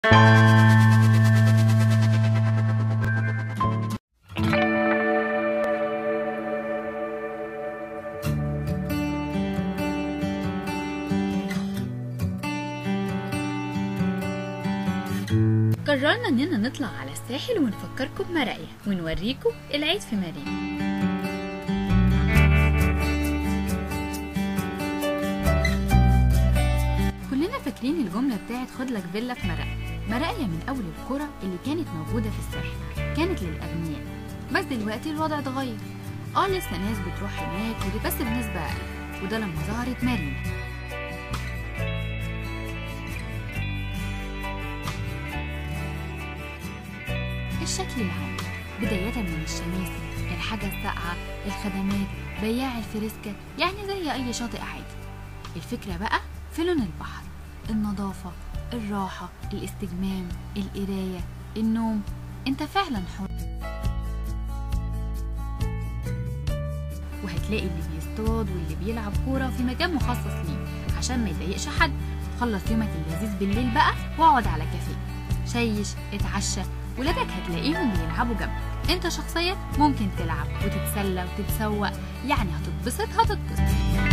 قررنا إننا نطلع على الساحل ونفكركم بمرايا ونوريكم العيد في مارينا كلنا فاكرين الجملة بتاعت خد لك فيلا في مرايا مرايا من أول القرى اللي كانت موجودة في الساحل كانت للأغنياء بس دلوقتي الوضع اتغير اه لسه ناس بتروح هناك ودي بس بنسبة أقل وده لما ظهرت مارينا الشكل العام بداية من الشماسي الحاجة الساقعة الخدمات بياع الفريسكا يعني زي أي شاطئ عادي الفكرة بقى في لون البحر النظافة الراحة الاستجمام القراية النوم انت فعلا حر وهتلاقي اللي بيصطاد واللي بيلعب كورة في مكان مخصص ليه عشان ما يضايقش حد خلص يومك اللذيذ بالليل بقى واقعد على كافيه شيش اتعشى ولادك هتلاقيهم بيلعبوا جنبك انت شخصيا ممكن تلعب وتتسلى وتتسوق يعني هتتبسط هتتبسط